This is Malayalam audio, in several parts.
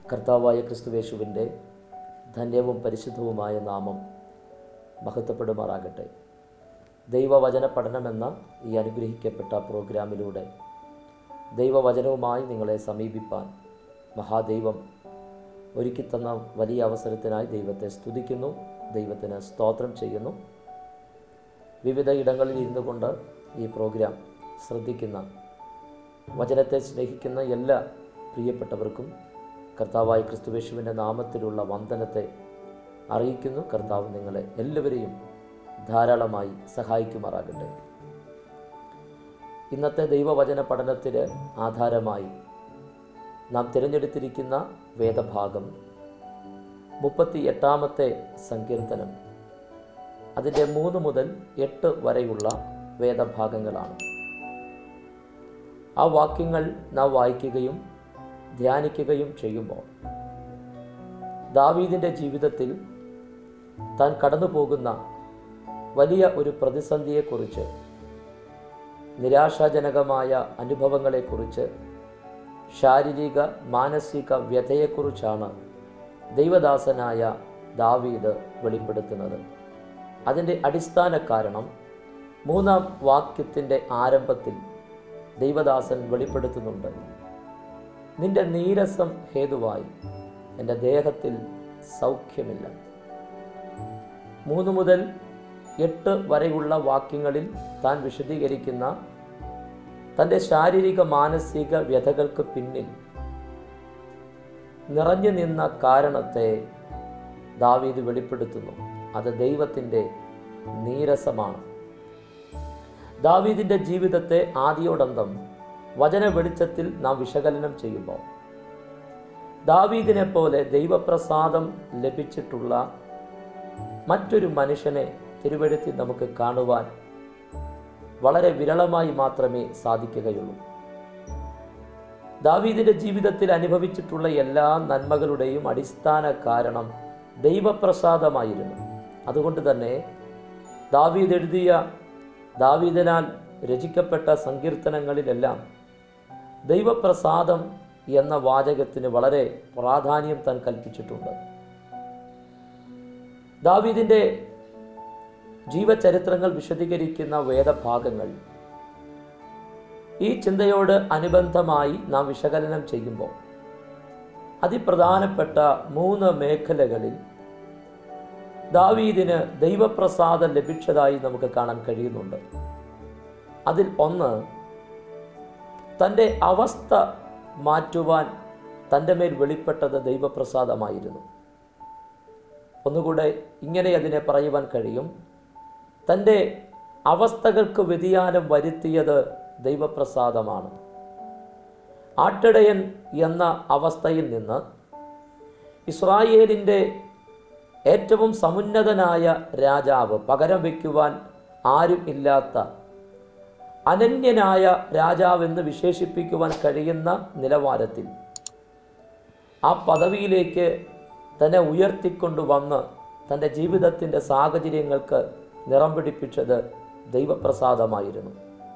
കർത്താവായ ക്രിസ്തുവേശുവിൻ്റെ ധന്യവും പരിശുദ്ധവുമായ നാമം മഹത്വപ്പെടുമാറാകട്ടെ ദൈവവചന പഠനമെന്ന ഈ അനുഗ്രഹിക്കപ്പെട്ട പ്രോഗ്രാമിലൂടെ ദൈവവചനവുമായി നിങ്ങളെ സമീപിപ്പാൻ മഹാദൈവം ഒരുക്കിത്തന്ന വലിയ അവസരത്തിനായി ദൈവത്തെ സ്തുതിക്കുന്നു ദൈവത്തിന് സ്തോത്രം ചെയ്യുന്നു വിവിധ ഇടങ്ങളിൽ ഇരുന്നു കൊണ്ട് ഈ പ്രോഗ്രാം ശ്രദ്ധിക്കുന്ന വചനത്തെ സ്നേഹിക്കുന്ന എല്ലാ പ്രിയപ്പെട്ടവർക്കും കർത്താവായ ക്രിസ്തുവേശുവിൻ്റെ നാമത്തിലുള്ള വന്ദനത്തെ അറിയിക്കുന്നു കർത്താവ് നിങ്ങളെ എല്ലാവരെയും ധാരാളമായി സഹായിക്കുമാറാകട്ടെ ഇന്നത്തെ ദൈവവചന പഠനത്തിന് ആധാരമായി നാം തിരഞ്ഞെടുത്തിരിക്കുന്ന വേദഭാഗം മുപ്പത്തി എട്ടാമത്തെ സങ്കീർത്തനം അതിൻ്റെ മൂന്ന് മുതൽ എട്ട് വരെയുള്ള വേദഭാഗങ്ങളാണ് ആ വാക്യങ്ങൾ നാം വായിക്കുകയും ധ്യാനിക്കുകയും ചെയ്യുമ്പോൾ ദാവീദിൻ്റെ ജീവിതത്തിൽ താൻ കടന്നു പോകുന്ന വലിയ ഒരു പ്രതിസന്ധിയെക്കുറിച്ച് നിരാശാജനകമായ അനുഭവങ്ങളെക്കുറിച്ച് ശാരീരിക മാനസിക വ്യഥയെക്കുറിച്ചാണ് ദൈവദാസനായ ദാവീദ് വെളിപ്പെടുത്തുന്നത് അതിൻ്റെ അടിസ്ഥാന കാരണം മൂന്നാം വാക്യത്തിൻ്റെ ആരംഭത്തിൽ ദൈവദാസൻ വെളിപ്പെടുത്തുന്നുണ്ട് നിന്റെ നീരസം ഹേതുവായി എൻ്റെ ദേഹത്തിൽ സൗഖ്യമില്ല മൂന്ന് മുതൽ എട്ട് വരെയുള്ള വാക്യങ്ങളിൽ താൻ വിശദീകരിക്കുന്ന തൻ്റെ ശാരീരിക മാനസിക വ്യഥകൾക്ക് പിന്നിൽ നിറഞ്ഞു നിന്ന കാരണത്തെ ദാവീദ് വെളിപ്പെടുത്തുന്നു അത് ദൈവത്തിൻ്റെ നീരസമാണ് ദാവീദിൻ്റെ ജീവിതത്തെ ആദിയോടന്തം വചന വെളിച്ചത്തിൽ നാം വിശകലനം ചെയ്യുമ്പോൾ ദാവീദിനെ പോലെ ദൈവപ്രസാദം ലഭിച്ചിട്ടുള്ള മറ്റൊരു മനുഷ്യനെ തിരുവഴുത്തി നമുക്ക് കാണുവാൻ വളരെ വിരളമായി മാത്രമേ സാധിക്കുകയുള്ളൂ ദാവീദിന്റെ ജീവിതത്തിൽ അനുഭവിച്ചിട്ടുള്ള എല്ലാ നന്മകളുടെയും അടിസ്ഥാന കാരണം ദൈവപ്രസാദമായിരുന്നു അതുകൊണ്ട് തന്നെ ദാവീദ് എഴുതിയ ദാവീദിനാൽ രചിക്കപ്പെട്ട സങ്കീർത്തനങ്ങളിലെല്ലാം ദൈവപ്രസാദം എന്ന വാചകത്തിന് വളരെ പ്രാധാന്യം താൻ കൽപ്പിച്ചിട്ടുണ്ട് ദാവീദിന്റെ ജീവചരിത്രങ്ങൾ വിശദീകരിക്കുന്ന വേദഭാഗങ്ങൾ ഈ ചിന്തയോട് അനുബന്ധമായി നാം വിശകലനം ചെയ്യുമ്പോൾ അതിപ്രധാനപ്പെട്ട മൂന്ന് മേഖലകളിൽ ദാവീദിന് ദൈവപ്രസാദം ലഭിച്ചതായി നമുക്ക് കാണാൻ കഴിയുന്നുണ്ട് അതിൽ ഒന്ന് തൻ്റെ അവസ്ഥ മാറ്റുവാൻ തൻ്റെ മേൽ വെളിപ്പെട്ടത് ദൈവപ്രസാദമായിരുന്നു ഒന്നുകൂടെ ഇങ്ങനെ അതിനെ പറയുവാൻ കഴിയും തൻ്റെ അവസ്ഥകൾക്ക് വ്യതിയാനം വരുത്തിയത് ദൈവപ്രസാദമാണ് ആട്ടിടയൻ എന്ന അവസ്ഥയിൽ നിന്ന് ഇസ്രായേലിൻ്റെ ഏറ്റവും സമുന്നതനായ രാജാവ് പകരം വയ്ക്കുവാൻ ആരും ഇല്ലാത്ത അനന്യനായ രാജാവെന്ന് വിശേഷിപ്പിക്കുവാൻ കഴിയുന്ന നിലവാരത്തിൽ ആ പദവിയിലേക്ക് തന്നെ ഉയർത്തിക്കൊണ്ടുവന്ന് തൻ്റെ ജീവിതത്തിൻ്റെ സാഹചര്യങ്ങൾക്ക് നിറം പിടിപ്പിച്ചത് ദൈവപ്രസാദമായിരുന്നു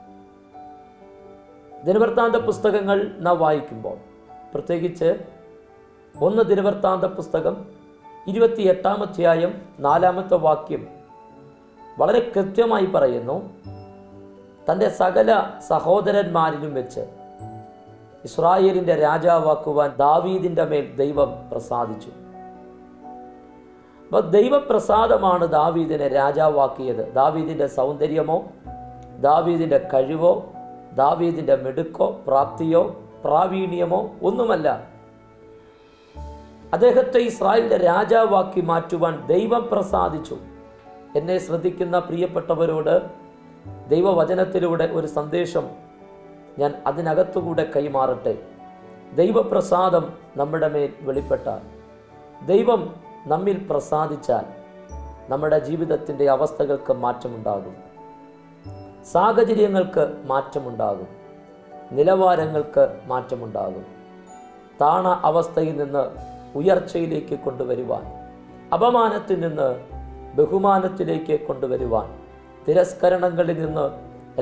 ദിനവൃത്താന്ത പുസ്തകങ്ങൾ നാം വായിക്കുമ്പോൾ പ്രത്യേകിച്ച് ഒന്ന് ദിനവൃത്താന്ത പുസ്തകം ഇരുപത്തിയെട്ടാം അധ്യായം നാലാമത്തെ വാക്യം വളരെ കൃത്യമായി പറയുന്നു തൻ്റെ സകല സഹോദരന്മാരിലും വെച്ച് ഇസ്രായേലിൻ്റെ രാജാവാക്കുവാൻ ദാവീദിൻ്റെ മേൽ ദൈവം പ്രസാദിച്ചു അപ്പോൾ ദൈവപ്രസാദമാണ് ദാവീദിനെ രാജാവാക്കിയത് ദാവീദിൻ്റെ സൗന്ദര്യമോ ദാവീദിൻ്റെ കഴിവോ ദാവീദിൻ്റെ മിടുക്കോ പ്രാപ്തിയോ പ്രാവീണ്യമോ ഒന്നുമല്ല അദ്ദേഹത്തെ ഇസ്രായേലിൻ്റെ രാജാവാക്കി മാറ്റുവാൻ ദൈവം പ്രസാദിച്ചു എന്നെ ശ്രദ്ധിക്കുന്ന പ്രിയപ്പെട്ടവരോട് ദൈവവചനത്തിലൂടെ ഒരു സന്ദേശം ഞാൻ അതിനകത്തുകൂടെ കൈമാറട്ടെ ദൈവപ്രസാദം നമ്മുടെ മേൽ വെളിപ്പെട്ടാൽ ദൈവം നമ്മിൽ പ്രസാദിച്ചാൽ നമ്മുടെ ജീവിതത്തിൻ്റെ അവസ്ഥകൾക്ക് മാറ്റമുണ്ടാകും സാഹചര്യങ്ങൾക്ക് മാറ്റമുണ്ടാകും നിലവാരങ്ങൾക്ക് മാറ്റമുണ്ടാകും താണ അവസ്ഥയിൽ നിന്ന് ഉയർച്ചയിലേക്ക് കൊണ്ടുവരുവാൻ അപമാനത്തിൽ നിന്ന് ബഹുമാനത്തിലേക്ക് കൊണ്ടുവരുവാൻ തിരസ്കരണങ്ങളിൽ നിന്ന്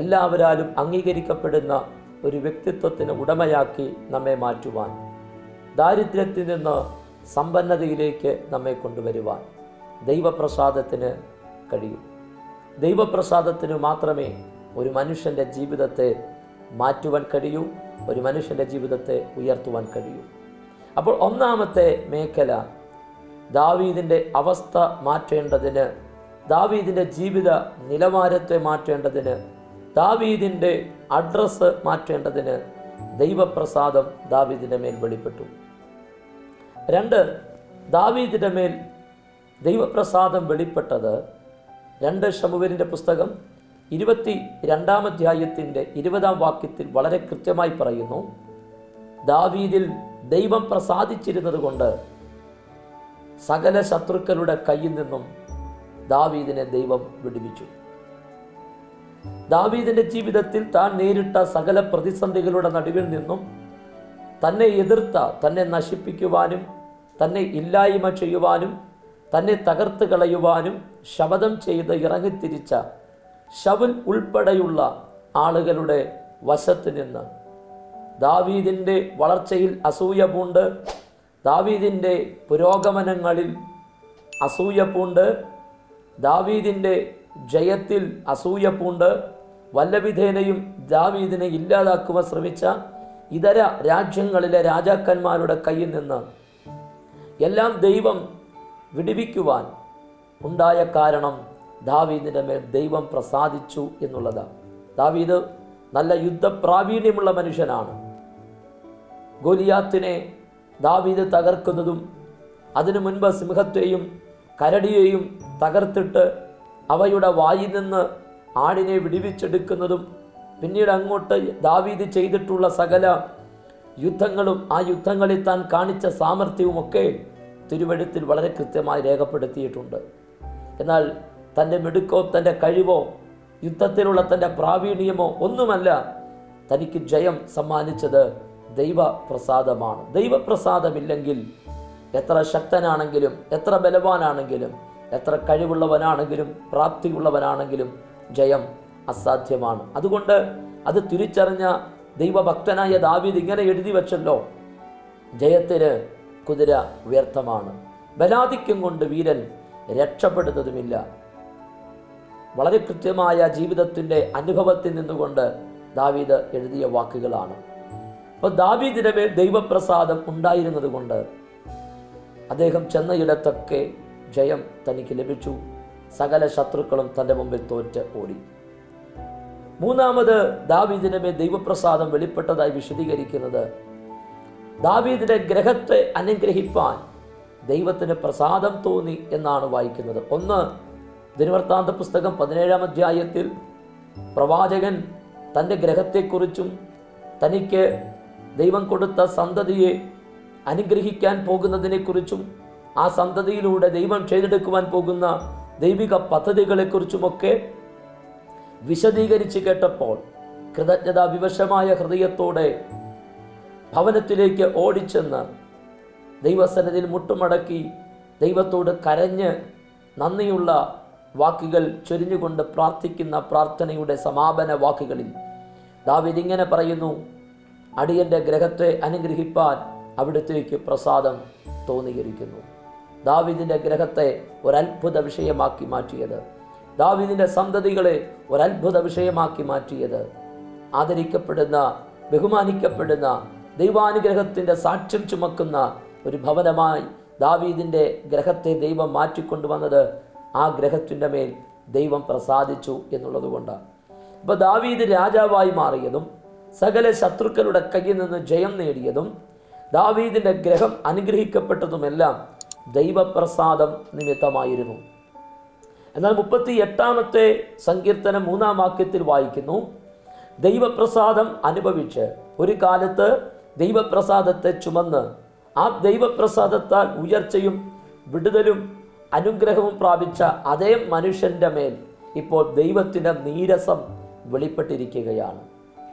എല്ലാവരാലും അംഗീകരിക്കപ്പെടുന്ന ഒരു വ്യക്തിത്വത്തിന് ഉടമയാക്കി നമ്മെ മാറ്റുവാൻ ദാരിദ്ര്യത്തിൽ നിന്ന് സമ്പന്നതയിലേക്ക് നമ്മെ കൊണ്ടുവരുവാൻ ദൈവപ്രസാദത്തിന് കഴിയും ദൈവപ്രസാദത്തിന് മാത്രമേ ഒരു മനുഷ്യൻ്റെ ജീവിതത്തെ മാറ്റുവാൻ കഴിയൂ ഒരു മനുഷ്യൻ്റെ ജീവിതത്തെ ഉയർത്തുവാൻ കഴിയൂ അപ്പോൾ ഒന്നാമത്തെ മേഖല ദാവീദിൻ്റെ അവസ്ഥ മാറ്റേണ്ടതിന് ദാവീദിൻ്റെ ജീവിത നിലവാരത്തെ മാറ്റേണ്ടതിന് ദാവീദിൻ്റെ അഡ്രസ്സ് മാറ്റേണ്ടതിന് ദൈവപ്രസാദം ദാവീദിൻ്റെ മേൽ വെളിപ്പെട്ടു രണ്ട് ദാവീദിൻ്റെ മേൽ ദൈവപ്രസാദം വെളിപ്പെട്ടത് രണ്ട് ഷമുവരിൻ്റെ പുസ്തകം ഇരുപത്തി രണ്ടാം അധ്യായത്തിൻ്റെ ഇരുപതാം വാക്യത്തിൽ വളരെ കൃത്യമായി പറയുന്നു ദാവീദിൽ ദൈവം പ്രസാദിച്ചിരുന്നത് കൊണ്ട് സകല ശത്രുക്കളുടെ കയ്യിൽ നിന്നും ദാവീദിനെ ദൈവം വിടുവിച്ചു ദാവീദിന്റെ ജീവിതത്തിൽ താൻ നേരിട്ട സകല പ്രതിസന്ധികളുടെ നടുവിൽ നിന്നും തന്നെ എതിർത്ത തന്നെ നശിപ്പിക്കുവാനും തന്നെ ഇല്ലായ്മ ചെയ്യുവാനും തന്നെ തകർത്ത് കളയുവാനും ശപഥം ചെയ്ത് ഇറങ്ങിത്തിരിച്ച ശവുൽ ഉൾപ്പെടെയുള്ള ആളുകളുടെ വശത്ത് നിന്ന് ദാവീദിൻ്റെ വളർച്ചയിൽ അസൂയ പൂണ്ട് ദാവീദിൻ്റെ പുരോഗമനങ്ങളിൽ അസൂയ പൂണ്ട് ദാവീദിൻ്റെ ജയത്തിൽ അസൂയ പൂണ്ട് വല്ലവിധേനയും ദാവീദിനെ ഇല്ലാതാക്കുവാൻ ശ്രമിച്ച ഇതര രാജ്യങ്ങളിലെ രാജാക്കന്മാരുടെ കയ്യിൽ നിന്ന് എല്ലാം ദൈവം വിടുവിക്കുവാൻ ഉണ്ടായ കാരണം ദാവീദിൻ്റെ മേൽ ദൈവം പ്രസാദിച്ചു എന്നുള്ളതാണ് ദാവീദ് നല്ല യുദ്ധപ്രാവീണ്യമുള്ള മനുഷ്യനാണ് ഗോലിയാത്തിനെ ദാവീദ് തകർക്കുന്നതും അതിനു മുൻപ് സിംഹത്തെയും കരടിയെയും തകർത്തിട്ട് അവയുടെ വായിൽ നിന്ന് ആടിനെ വിടുവിച്ചെടുക്കുന്നതും പിന്നീട് അങ്ങോട്ട് ദാവീദ് ചെയ്തിട്ടുള്ള സകല യുദ്ധങ്ങളും ആ യുദ്ധങ്ങളിൽ താൻ കാണിച്ച സാമർഥ്യവുമൊക്കെ തിരുവഴുത്തിൽ വളരെ കൃത്യമായി രേഖപ്പെടുത്തിയിട്ടുണ്ട് എന്നാൽ തൻ്റെ മിടുക്കോ തൻ്റെ കഴിവോ യുദ്ധത്തിലുള്ള തൻ്റെ പ്രാവീണ്യമോ ഒന്നുമല്ല തനിക്ക് ജയം സമ്മാനിച്ചത് ദൈവപ്രസാദമാണ് ദൈവപ്രസാദമില്ലെങ്കിൽ എത്ര ശക്തനാണെങ്കിലും എത്ര ബലവാനാണെങ്കിലും എത്ര കഴിവുള്ളവനാണെങ്കിലും പ്രാപ്തിയുള്ളവനാണെങ്കിലും ജയം അസാധ്യമാണ് അതുകൊണ്ട് അത് തിരിച്ചറിഞ്ഞ ദൈവഭക്തനായ ദാവീദ് ഇങ്ങനെ എഴുതി വച്ചല്ലോ ജയത്തിന് കുതിര വ്യർത്ഥമാണ് ബലാധിക്യം കൊണ്ട് വീരൻ രക്ഷപ്പെടുന്നതുമില്ല വളരെ കൃത്യമായ ജീവിതത്തിൻ്റെ അനുഭവത്തിൽ നിന്നുകൊണ്ട് ദാവീദ് എഴുതിയ വാക്കുകളാണ് അപ്പോൾ ദാവീദിന്റെ മേൽ ദൈവപ്രസാദം ഉണ്ടായിരുന്നത് കൊണ്ട് അദ്ദേഹം ചെന്നയിടത്തൊക്കെ ജയം തനിക്ക് ലഭിച്ചു സകല ശത്രുക്കളും തൻ്റെ മുമ്പിൽ തോറ്റ് ഓടി മൂന്നാമത് ദാവീദിന്റെ മേൽ ദൈവപ്രസാദം വെളിപ്പെട്ടതായി വിശദീകരിക്കുന്നത് ദാവീദിന്റെ ഗ്രഹത്തെ അനുഗ്രഹിപ്പാൻ ദൈവത്തിന് പ്രസാദം തോന്നി എന്നാണ് വായിക്കുന്നത് ഒന്ന് ദിനവൃത്താന്ത പുസ്തകം പതിനേഴാം അധ്യായത്തിൽ പ്രവാചകൻ തൻ്റെ ഗ്രഹത്തെക്കുറിച്ചും തനിക്ക് ദൈവം കൊടുത്ത സന്തതിയെ അനുഗ്രഹിക്കാൻ പോകുന്നതിനെക്കുറിച്ചും ആ സന്തതിയിലൂടെ ദൈവം ചെയ്തെടുക്കുവാൻ പോകുന്ന ദൈവിക പദ്ധതികളെക്കുറിച്ചുമൊക്കെ വിശദീകരിച്ച് കേട്ടപ്പോൾ കൃതജ്ഞതാ വിവശമായ ഹൃദയത്തോടെ ഭവനത്തിലേക്ക് ഓടിച്ചെന്ന് ദൈവസന്നിധിയിൽ മുട്ടുമടക്കി ദൈവത്തോട് കരഞ്ഞ് നന്ദിയുള്ള വാക്കുകൾ ചൊരിഞ്ഞുകൊണ്ട് പ്രാർത്ഥിക്കുന്ന പ്രാർത്ഥനയുടെ സമാപന വാക്കുകളിൽ ദാവിദ് ഇങ്ങനെ പറയുന്നു അടിയന്റെ ഗ്രഹത്തെ അനുഗ്രഹിപ്പാൻ അവിടത്തേക്ക് പ്രസാദം തോന്നിയിരിക്കുന്നു ദാവിദിന്റെ ഗ്രഹത്തെ ഒരത്ഭുത വിഷയമാക്കി മാറ്റിയത് ദാവിദിന്റെ സന്തതികളെ ഒരത്ഭുത വിഷയമാക്കി മാറ്റിയത് ആദരിക്കപ്പെടുന്ന ബഹുമാനിക്കപ്പെടുന്ന ദൈവാനുഗ്രഹത്തിന്റെ സാക്ഷ്യം ചുമക്കുന്ന ഒരു ഭവനമായി ദാവീദിന്റെ ഗ്രഹത്തെ ദൈവം മാറ്റിക്കൊണ്ടുവന്നത് ആ ഗ്രഹത്തിൻ്റെ മേൽ ദൈവം പ്രസാദിച്ചു എന്നുള്ളത് കൊണ്ടാണ് അപ്പോൾ ദാവീദ് രാജാവായി മാറിയതും സകല ശത്രുക്കളുടെ കയ്യിൽ നിന്ന് ജയം നേടിയതും ദാവീദിന്റെ ഗ്രഹം അനുഗ്രഹിക്കപ്പെട്ടതുമെല്ലാം ദൈവപ്രസാദം നിമിത്തമായിരുന്നു എന്നാൽ മുപ്പത്തി എട്ടാമത്തെ സങ്കീർത്തനം മൂന്നാം വാക്യത്തിൽ വായിക്കുന്നു ദൈവപ്രസാദം അനുഭവിച്ച് ഒരു കാലത്ത് ദൈവപ്രസാദത്തെ ചുമന്ന് ആ ദൈവപ്രസാദത്താൽ ഉയർച്ചയും വിടുതലും അനുഗ്രഹവും പ്രാപിച്ച അതേ മനുഷ്യന്റെ മേൽ ഇപ്പോൾ ദൈവത്തിൻ്റെ നീരസം വെളിപ്പെട്ടിരിക്കുകയാണ്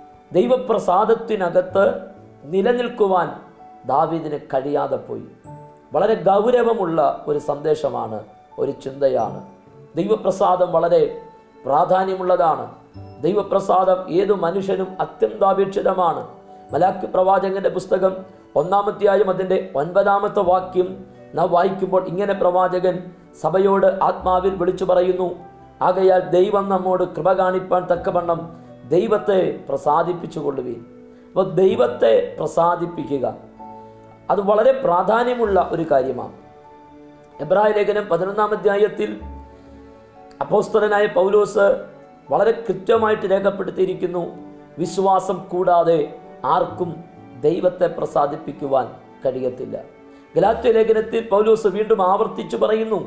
ദൈവപ്രസാദത്തിനകത്ത് നിലനിൽക്കുവാൻ ദാവീദിന് കഴിയാതെ പോയി വളരെ ഗൗരവമുള്ള ഒരു സന്ദേശമാണ് ഒരു ചിന്തയാണ് ദൈവപ്രസാദം വളരെ പ്രാധാന്യമുള്ളതാണ് ദൈവപ്രസാദം ഏതു മനുഷ്യനും അത്യന്താപേക്ഷിതമാണ് മലാക്ക് പ്രവാചകന്റെ പുസ്തകം ഒന്നാമത്തെയായും അതിൻ്റെ ഒൻപതാമത്തെ വാക്യം നാം വായിക്കുമ്പോൾ ഇങ്ങനെ പ്രവാചകൻ സഭയോട് ആത്മാവിൽ വിളിച്ചു പറയുന്നു ആകയാൽ ദൈവം നമ്മോട് കൃപ കാണിപ്പാൻ തക്കവണ്ണം ദൈവത്തെ പ്രസാദിപ്പിച്ചു കൊള്ളുകയും അപ്പോൾ ദൈവത്തെ പ്രസാദിപ്പിക്കുക അത് വളരെ പ്രാധാന്യമുള്ള ഒരു കാര്യമാണ് എബ്രായ ലേഖനം പതിനൊന്നാം അധ്യായത്തിൽ അപ്പോസ്തലനായ പൗലോസ് വളരെ കൃത്യമായിട്ട് രേഖപ്പെടുത്തിയിരിക്കുന്നു വിശ്വാസം കൂടാതെ ആർക്കും ദൈവത്തെ പ്രസാദിപ്പിക്കുവാൻ കഴിയത്തില്ല ഗലാത്യ ലേഖനത്തിൽ പൗലോസ് വീണ്ടും ആവർത്തിച്ചു പറയുന്നു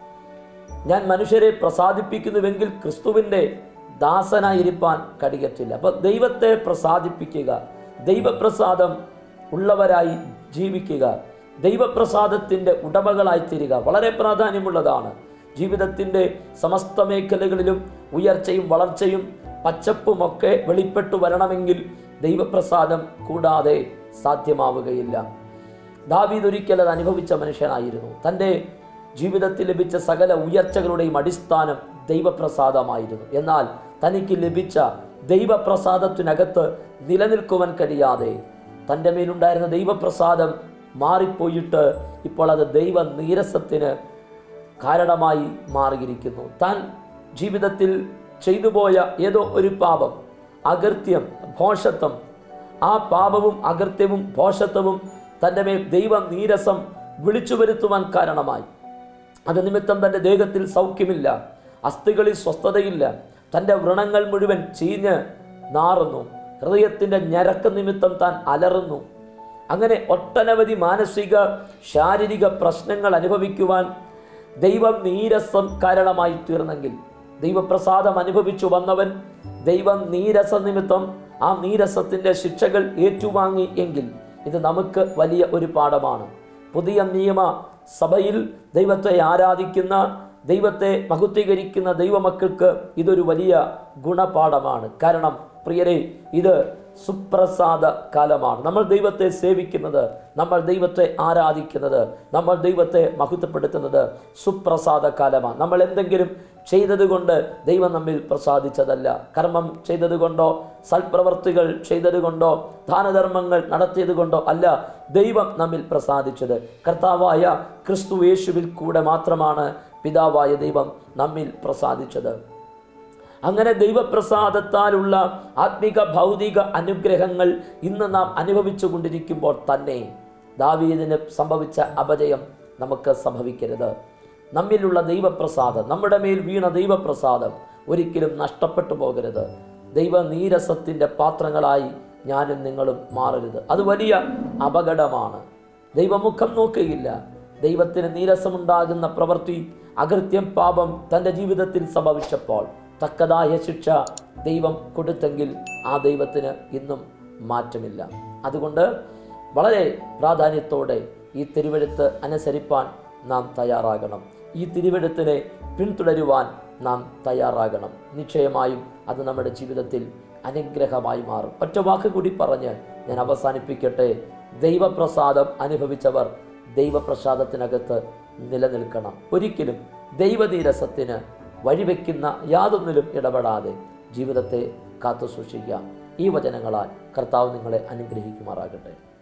ഞാൻ മനുഷ്യരെ പ്രസാദിപ്പിക്കുന്നുവെങ്കിൽ ക്രിസ്തുവിൻ്റെ ദാസനായിരിക്കാൻ കഴിയത്തില്ല അപ്പൊ ദൈവത്തെ പ്രസാദിപ്പിക്കുക ദൈവപ്രസാദം ഉള്ളവരായി ജീവിക്കുക ദൈവപ്രസാദത്തിൻ്റെ ഉടമകളായി തീരുക വളരെ പ്രാധാന്യമുള്ളതാണ് ജീവിതത്തിൻ്റെ സമസ്ത മേഖലകളിലും ഉയർച്ചയും വളർച്ചയും പച്ചപ്പുമൊക്കെ വെളിപ്പെട്ടു വരണമെങ്കിൽ ദൈവപ്രസാദം കൂടാതെ സാധ്യമാവുകയില്ല ദാവീദ് ഒരിക്കൽ അത് അനുഭവിച്ച മനുഷ്യനായിരുന്നു തൻ്റെ ജീവിതത്തിൽ ലഭിച്ച സകല ഉയർച്ചകളുടെയും അടിസ്ഥാനം ദൈവപ്രസാദമായിരുന്നു എന്നാൽ തനിക്ക് ലഭിച്ച ദൈവപ്രസാദത്തിനകത്ത് നിലനിൽക്കുവാൻ കഴിയാതെ തൻ്റെ മേലുണ്ടായിരുന്ന ദൈവപ്രസാദം മാറിപ്പോയിട്ട് ഇപ്പോൾ അത് ദൈവ നീരസത്തിന് കാരണമായി മാറിയിരിക്കുന്നു താൻ ജീവിതത്തിൽ ചെയ്തു പോയ ഏതോ ഒരു പാപം അകൃത്യം ഭോഷത്വം ആ പാപവും അകൃത്യവും ഭോഷത്വവും തൻ്റെ മേൽ ദൈവ നീരസം വിളിച്ചു വരുത്തുവാൻ കാരണമായി അത് നിമിത്തം തൻ്റെ ദേഹത്തിൽ സൗഖ്യമില്ല അസ്ഥികളിൽ സ്വസ്ഥതയില്ല തൻ്റെ വ്രണങ്ങൾ മുഴുവൻ ചീഞ്ഞ് നാറുന്നു ഹൃദയത്തിൻ്റെ ഞരക്ക് നിമിത്തം താൻ അലറുന്നു അങ്ങനെ ഒട്ടനവധി മാനസിക ശാരീരിക പ്രശ്നങ്ങൾ അനുഭവിക്കുവാൻ ദൈവം നീരസം കാരണമായി തീർന്നെങ്കിൽ ദൈവപ്രസാദം അനുഭവിച്ചു വന്നവൻ ദൈവം നീരസ നിമിത്തം ആ നീരസത്തിൻ്റെ ശിക്ഷകൾ ഏറ്റുവാങ്ങി എങ്കിൽ ഇത് നമുക്ക് വലിയ ഒരു പാഠമാണ് പുതിയ നിയമ സഭയിൽ ദൈവത്തെ ആരാധിക്കുന്ന ദൈവത്തെ മഹത്വീകരിക്കുന്ന ദൈവമക്കൾക്ക് ഇതൊരു വലിയ ഗുണപാഠമാണ് കാരണം പ്രിയരെ ഇത് സുപ്രസാദ കാലമാണ് നമ്മൾ ദൈവത്തെ സേവിക്കുന്നത് നമ്മൾ ദൈവത്തെ ആരാധിക്കുന്നത് നമ്മൾ ദൈവത്തെ മഹത്വപ്പെടുത്തുന്നത് സുപ്രസാദ കാലമാണ് നമ്മൾ എന്തെങ്കിലും ചെയ്തതുകൊണ്ട് ദൈവം നമ്മിൽ പ്രസാദിച്ചതല്ല കർമ്മം ചെയ്തതുകൊണ്ടോ സൽപ്രവർത്തികൾ ചെയ്തതുകൊണ്ടോ ദാനധർമ്മങ്ങൾ നടത്തിയതുകൊണ്ടോ അല്ല ദൈവം നമ്മിൽ പ്രസാദിച്ചത് കർത്താവായ ക്രിസ്തു യേശുവിൽ കൂടെ മാത്രമാണ് പിതാവായ ദൈവം നമ്മിൽ പ്രസാദിച്ചത് അങ്ങനെ ദൈവപ്രസാദത്താലുള്ള ആത്മിക ഭൗതിക അനുഗ്രഹങ്ങൾ ഇന്ന് നാം അനുഭവിച്ചു കൊണ്ടിരിക്കുമ്പോൾ തന്നെ ദാവീദിന് സംഭവിച്ച അപജയം നമുക്ക് സംഭവിക്കരുത് നമ്മിലുള്ള ദൈവപ്രസാദം നമ്മുടെ മേൽ വീണ ദൈവപ്രസാദം ഒരിക്കലും നഷ്ടപ്പെട്ടു പോകരുത് ദൈവ നീരസത്തിൻ്റെ പാത്രങ്ങളായി ഞാനും നിങ്ങളും മാറരുത് അത് വലിയ അപകടമാണ് ദൈവമുഖം നോക്കുകയില്ല ദൈവത്തിന് നീരസമുണ്ടാകുന്ന പ്രവൃത്തി അകൃത്യം പാപം തൻ്റെ ജീവിതത്തിൽ സംഭവിച്ചപ്പോൾ തക്കതായ ശിക്ഷ ദൈവം കൊടുത്തെങ്കിൽ ആ ദൈവത്തിന് ഇന്നും മാറ്റമില്ല അതുകൊണ്ട് വളരെ പ്രാധാന്യത്തോടെ ഈ തിരുവെഴുത്ത് അനുസരിപ്പാൻ നാം തയ്യാറാകണം ഈ തിരുവെഴുത്തിനെ പിന്തുടരുവാൻ നാം തയ്യാറാകണം നിശ്ചയമായും അത് നമ്മുടെ ജീവിതത്തിൽ അനുഗ്രഹമായി മാറും ഒറ്റ വാക്ക് കൂടി പറഞ്ഞ് ഞാൻ അവസാനിപ്പിക്കട്ടെ ദൈവപ്രസാദം അനുഭവിച്ചവർ ദൈവപ്രസാദത്തിനകത്ത് നിലനിൽക്കണം ഒരിക്കലും ദൈവനീരസത്തിന് വഴിവെക്കുന്ന യാതൊന്നിലും ഇടപെടാതെ ജീവിതത്തെ കാത്തു സൂക്ഷിക്കാം ഈ വചനങ്ങളാൽ കർത്താവ് നിങ്ങളെ അനുഗ്രഹിക്കുമാറാകട്ടെ